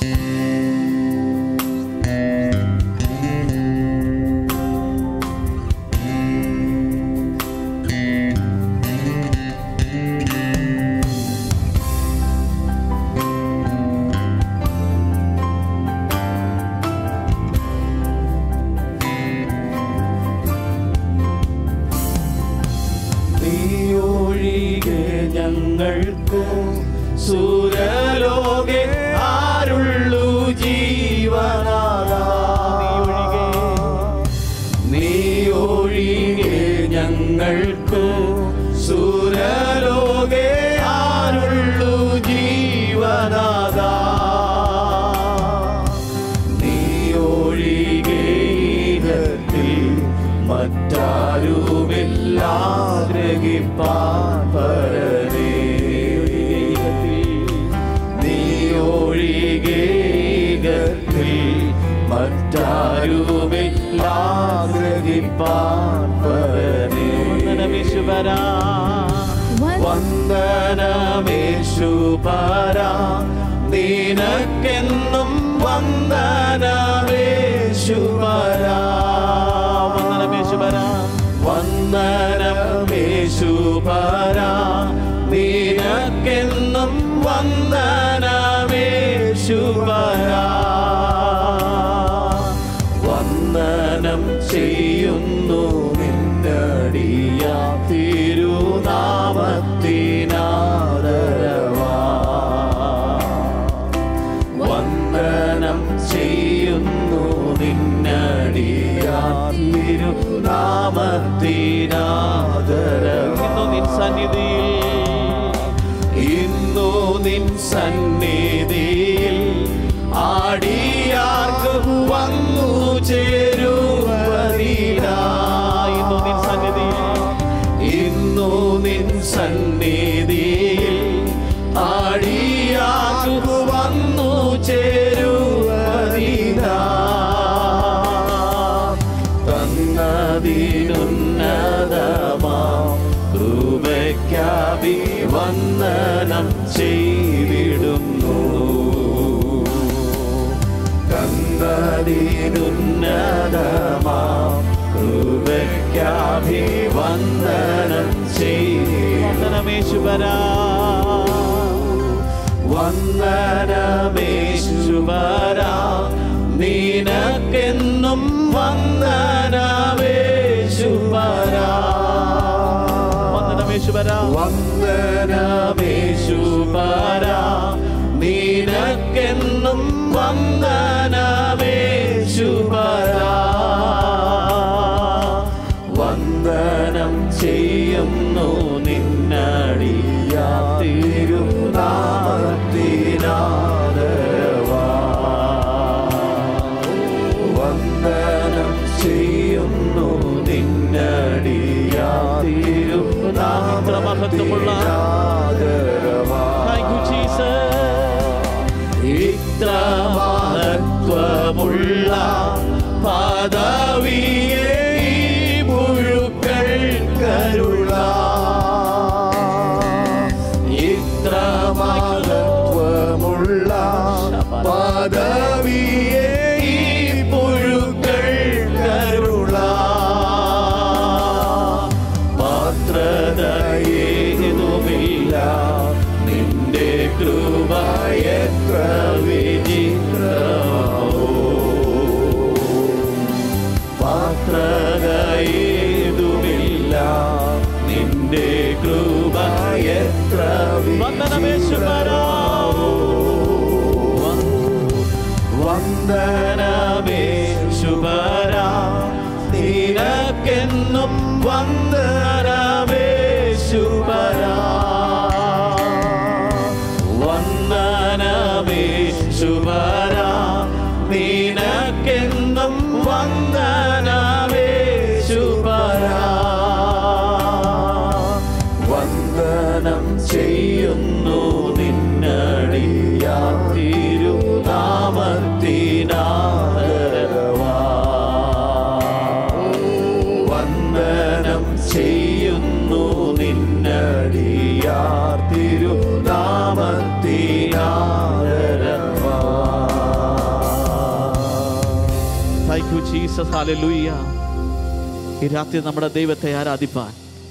നീയൊഴികെ ഞങ്ങൾക്കു സുരലോകെ ആരുള്ളു ജീവനാദാ നീയൊഴികെ ഞങ്ങൾക്കു സുരലോകെ ആരുള്ളു ജീവനാദാ നീയൊഴികെ ഈഹത്തിൽ മറ്റാരുമില്ല ഗ്രഹിപ്പാൻ പരനേ നീയൊഴികെ ഈഹത്തിൽ മറ്റാരുമില്ല ഗ്രഹിപ്പാൻ പരനേ വന്ദനമേശുവരാ വന്ദനമേശുപരാ നിനക്കെന്നും വന്ദനമേശുപരാ വന്ദനമേശുപരാ വന്ദനമേശുപരാ നിനക്കെന്നും വന്ദനമേശുപരാ വന്ദനം ചെയ്യുന്നു നിന്നടിയ തിരുനാമത്തിനാദരവാ വന്ദനം ചെയ്യുന്നു നിന്നടിയ തിരുനാമത്തിനാദരവാ നിൻ സന്നിധിയിൽ ഇന്നു നിൻ സന്നിധിയിൽ ആടിയാർക്ക് വന്നു ചേരുവതിനാ ഇന്നു നിൻ സന്നിധിയിൽ ഇന്നു നിൻ സന്നിധിയിൽ ആടിയാർക്ക് വന്നു ചേരുവതിനാ തന്നതിനുന്നതമാ കൃപയ്ക്കാഭി വന്ദനം ചെയ്തിടുന്നു തന്നതിനുന്നതമാ കൃപയ്ക്കാഭി വന്ദനം ചെയ്തനമേശുവരാ വന്ദനമേശുവരാ നിനക്കെന്നും വന്ദനമേശുവരാ വന്ദനമേശുവരാ വന്ദനമേശുവരാ നിനക്കെന്നും വന്ദനമേശുവരാ വന്ദനം ചെയ്യുന്നു നിന്നടിയ തിരുനാമത്തിനാദരവാ വന്ദനം ചെയ്യുന്നു നിന്നടിയ തിരുനാമത്തിനാദരവാ Thank you, Jesus. ഇത്ര മഹത്വമുള്ള പദവിയെ ഈ പുഴുക്കൾ കരുള ഇത്ര മഹത്വമുള്ള പദവിയെ ഈ പുഴുക്കൾ കരുള പാത്രതയേതുമില്ല നിന്റെ കൃപ എത്ര വിചിത്രമോ പാത്രതയേതുമില്ല നിന്റെ കൃപ എത്ര വന്ദനമേശ്വരാവോ വന്ദനമേശുപരാ നിനക്കെന്നും വന്ദനമേശുപരാ വന്ദനമേശുപരാ നിനക്കെന്നും വന്ദനമേശുപരാ വന്ദനം ചെയ്യുന്നു നിന്നടിയ തിരുനാമത്തിനാദരവാ വന്ദനം ചെയ്യുന്നു നിന്നടിയ തിരുനാമത്തിനാദരവാ ജീസസ് ഹല്ലേലൂയ ഈ രാത്രി നമ്മുടെ ദൈവത്തെ ആരാധിപ്പാൻ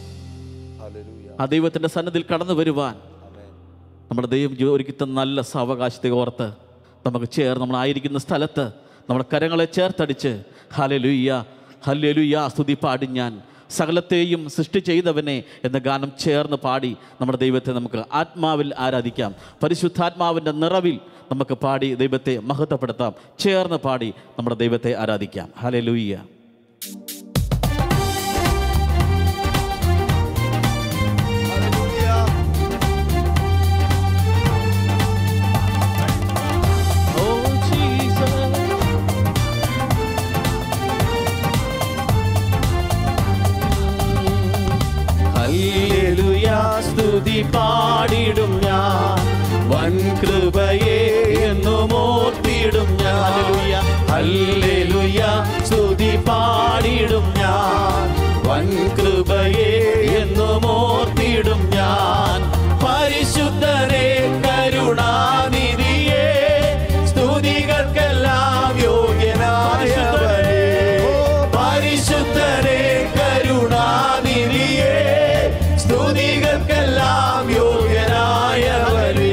ആ ദൈവത്തിന്റെ സന്നദ്ധിയിൽ കടന്നു വരുവാൻ നമ്മുടെ ദൈവം ജീ- ഒരുക്കി തന്ന നല്ല സാവകാശത്തെ ഓർത്ത് നമുക്ക് ചേർന്ന് നമ്മളായിരിക്കുന്ന സ്ഥലത്ത് നമ്മുടെ കരങ്ങളെ ചേർത്തടിച്ച് ഹലലുയ്യ ഹല്ലേലുയ്യ സ്തുതി പാടി ഞാൻ സകലത്തെയും സൃഷ്ടി ചെയ്തവനെ എന്ന ഗാനം ചേർന്ന് പാടി നമ്മുടെ ദൈവത്തെ നമുക്ക് ആത്മാവിൽ ആരാധിക്കാം പരിശുദ്ധാത്മാവിൻ്റെ നിറവിൽ നമുക്ക് പാടി ദൈവത്തെ മഹത്വപ്പെടുത്താം ചേർന്ന് പാടി നമ്മുടെ ദൈവത്തെ ആരാധിക്കാം ഹലലുയ്യ Oh Jesus ഹല്ലേലൂയ സ്തുതി പാടിടും ഞാൻ വൻ കൃപയെ എന്നും ഓർത്തിടും ഞാൻ ഹല്ലേലൂയ സ്തുതി പാടിടും ഞാൻ വൻ കൃപയെ എന്നും ഓർത്തിടും ഞാൻ പരിശുദ്ധരെ കരുണാനിധിയെ സ്തുതികൾക്കെല്ലാം യോഗ്യനായവരെ പരിശുദ്ധരെ കരുണാനിധിയെ സ്തുതികൾക്കെല്ലാം യോഗ്യനായവരെ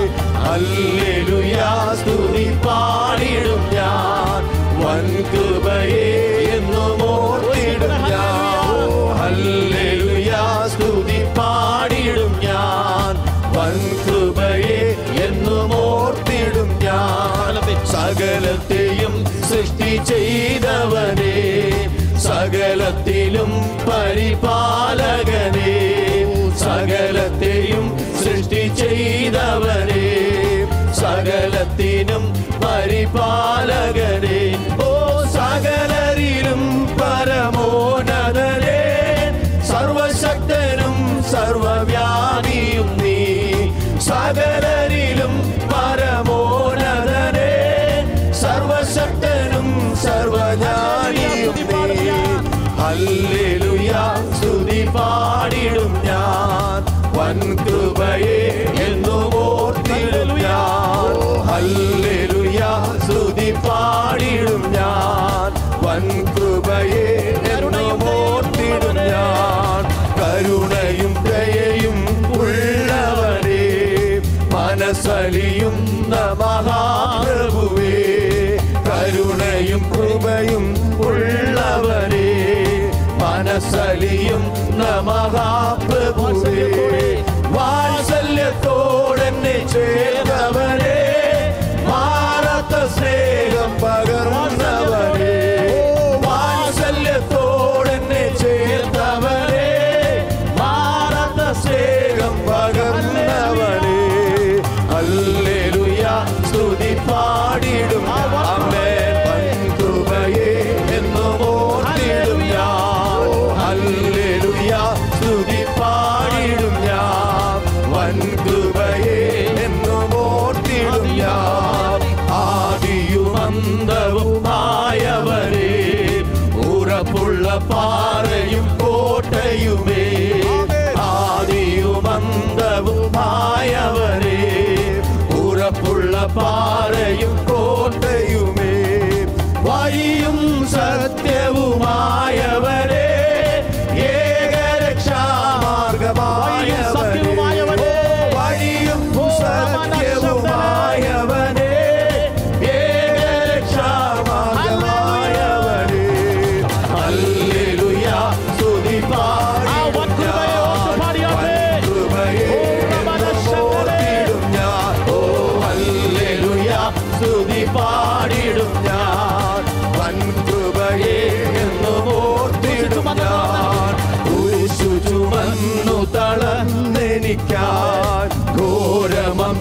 ഹല്ലേലൂയ സ്തുതി പാടിടും ഞാൻ വൻ കൃപയെ എന്നും ഓർത്തിടും ഞാൻ ഓ, ഹല്ലേലൂയ സ്തുതി പാടിടും ഞാൻ വൻ കൃപയെ എന്നും ഓർത്തിടും ഞാൻ സകലത്തെയും സൃഷ്ടി ചെയ്തവനെ സകലത്തിലും പരിപാലകനെ സകലത്തെയും സൃഷ്ടി ചെയ്തവനെ സകലത്തിനും പരിപാലകനെ ഓ സകലരിലും പരമോനതനെ സർവശക്തനും സർവവ്യാപിയും നീ സകലരിലും പരമോനതനെ സർവശക്തനും സർവജ്ഞാനിയും നീ ഹല്ലേലൂയ സ്തുതി പാടിടും ഞാൻ വൻ കൃപയെ എന്നും ഓർത്തിടും ഞാൻ ഹല്ലേലൂയ സ്തുതി പാടിടും ഞാൻ വൻ കൃപയെ എന്നും ഓർത്തിടും ഞാൻ കരുണയും ദയയും ഉള്ളവരെ മനസ്സലിയുന്ന മഹാപ്രഭുവേ കരുണയും കൃപയും ഉള്ളവരെ മനസ്സലിയും മഹാപ്രഭുവേ വാത്സല്യത്തോടെന്നെ ചേർന്നവരെ മാറാത്ത സ്നേഹം പകർന്നവരെ വാത്സല്യത്തോടെന്നെ ചേർന്നവരെ മാറാത്ത സ്നേഹം പകർന്നവരെ ഹല്ലേലൂയ സ്തുതി പാടിടും ആമേൻ വൻ കൃപയെ എന്നും ഓർത്തിടും ഞാൻ ഹല്ലേലൂയ സ്തുതി പാടിടും ഞാൻ വൻ കൃപയെ എന്നും ഓർത്തിടും ഞാൻ ആദിയും അന്തവുമായവരെ ഉറപ്പുള്ള പാറയും കോട്ടയുമേ ആദിയും അന്തവുമായവരെ ഉറപ്പുള്ള പാറയും കോട്ടയുമേ വഴിയും സത്യവുമായവരെ ഏകരക്ഷാമാർഗമായവരെ വഴിയും സത്യവുമായവനെ ഏകരക്ഷാമാർഗമായവനെ ഹല്ലേലൂയ സ്തുതി പാടിടും ഞാൻ. കൃപയെ ഓർത്തിടും ഞാൻ. ഓ ഹല്ലേലൂയ സ്തുതി പാടിടും ഞാൻ വൻ കൃപയെ എന്നും ഓർത്തിടും ഞാൻ കുരിശു ചുമന്നു തളർന്നെനിക്കാൻ ഘോരമം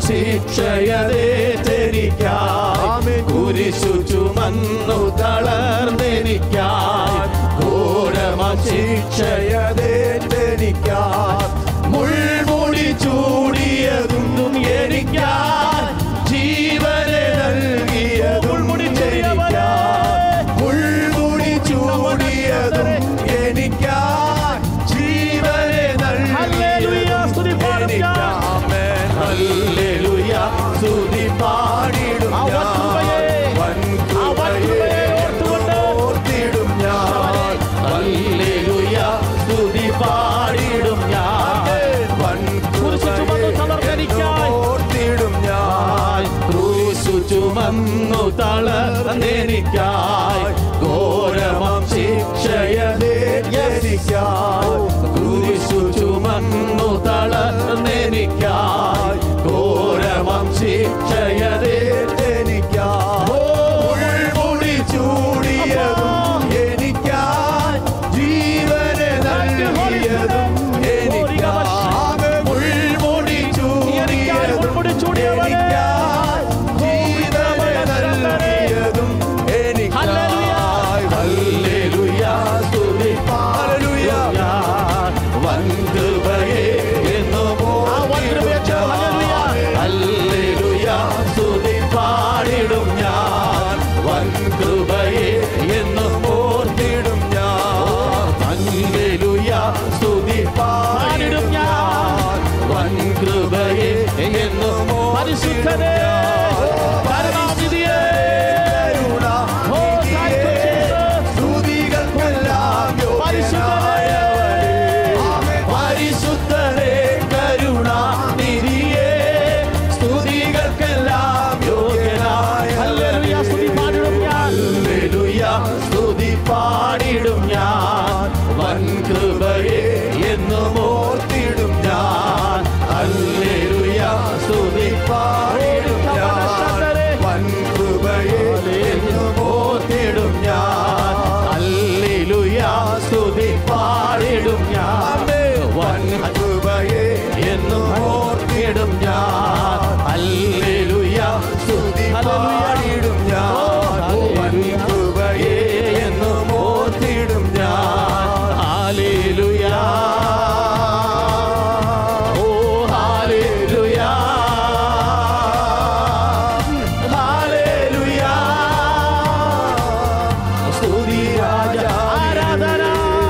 ശിക്ഷയതേറ്റെനിക്കാൻ കുരിശു ചുമന്നു തളർന്നെനിക്കാൻ ഘോരമം ശിക്ഷയതേറ്റെനിക്കാൻ മുൾമുടി ചൂടിയതും എനിക്കാൻ ജീവനെ നൽകിയതും എനിക്കാൻ മുൾമുടി ചൂടിയതും എനിക്കാൻ ജീവനെ ഹല്ലേലൂയ, സ്തുതി പാടും ഞാൻ. ഹല്ലേലൂയ സ്തുതി പാടിടും ആ ചുമന്നു തളർന്നെനിക്കായി ഘോരമാം ശിക്ഷയതേരിക്കായി കുരിശു ചുമന്നു തളർന്നെനിക്കായി ഘോരമാം ശിക്ഷയതേരിക്കായി മുൾമുടി ചൂടിയതും എനിക്കായി ജീവനെ നൽകിയതും എനിക്കായി മുൾമുടി ചൂടിയതും എനിക്കായി ജീവനെ നൽകിയതും എനിക്കായി ഹല്ലേലൂയ സ്തുതി ഹല്ലേലൂയ വൻകൃപയെ എന്നും ഹല്ലേലൂയ സ്തുതി പാടിടും ഞാൻ വൻകൃപയെ എന്നും ഓർത്തിടും ഞാൻ ഹല്ലേലൂയ സ്തുതി പാടിടും ഞാൻ വൻകൃപയെ എന്നും പരിശുദ്ധനെ പരമാവിധിയെ ഓ സ്തുതികൾക്കെല്ലാം പരിശുദ്ധനെ പരിശുദ്ധനെ കരുണ നിധിയെ സ്തുതികൾക്കെല്ലാം യോഗ്യനായ ഹല്ലേലൂയ സ്തുതി പാടിടും ഞാൻ ഹല്ലേലൂയ സ്തുതി പാടിടും ഞാൻ വൻകൃപയെ എന്നും ഓർത്തിടും ഞാൻ ഹല്ലേലൂയ സ്തുതി പാടിടും ഞാൻ വൻകൃപയെ എന്നും ഓർത്തിടും ഞാൻ ഹല്ലേലൂയ സ്തുതി പാടിടും ഞാൻ വൻകൃപയെ എന്നും ഓർത്തിടും ഞാൻ ഹല്ലേലൂയ സ്തുതി പാടിടും ഞാൻ വൻകൃപയെ എന്നും ഓർത്തിടും ഞാൻ ഹല്ലേലൂയ ഓ ഹല്ലേലൂയ ഹല്ലേലൂയ സ്തുതി രാജ ആരാധന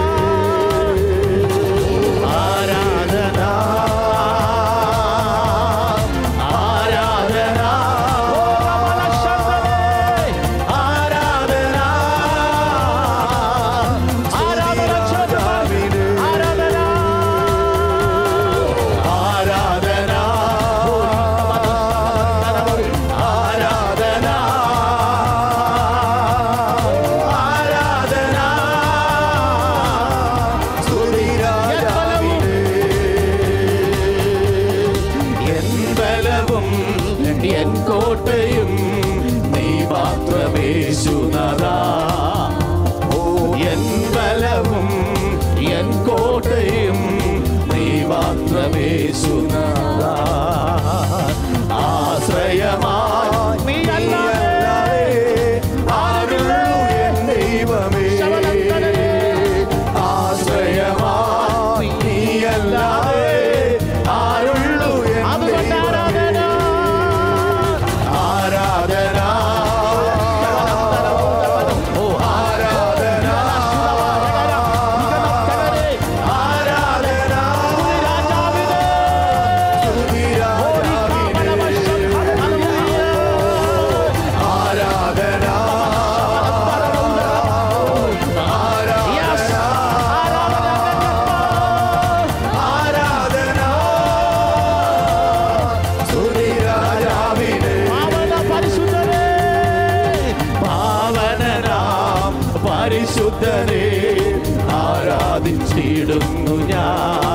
ആരാധന ആരാധന ആരാധന ആരാധന ആരാധന ആരാധന ആരാധന ആരാധന സ്തുതി രാജാവിനെ എൻ ബലവും എൻ കോട്ടയും നീ മാത്രമേശുനദാ ഓ എൻ ബലവും എൻ കോട്ടയും നീ മാത്രമേശുനദാ ആശ്രയമായി നീ അല്ലാതെ ആരുള്ളൂ എൻ ദൈവമേ ആശ്രയമായി നീയല്ലാതെ ആരുള്ളൂ എൻ ദൈവമേ ആരാധന ഓ ആരാധന ആരാധന സ്തുതി രാജാവിനെ. ആരാധന ആരാധന ആരാധന സ്തുതി രാജാവിനെ. പാവനനാം പരിശുദ്ധനെ ആരാധിച്ചിടുന്നു ഞാൻ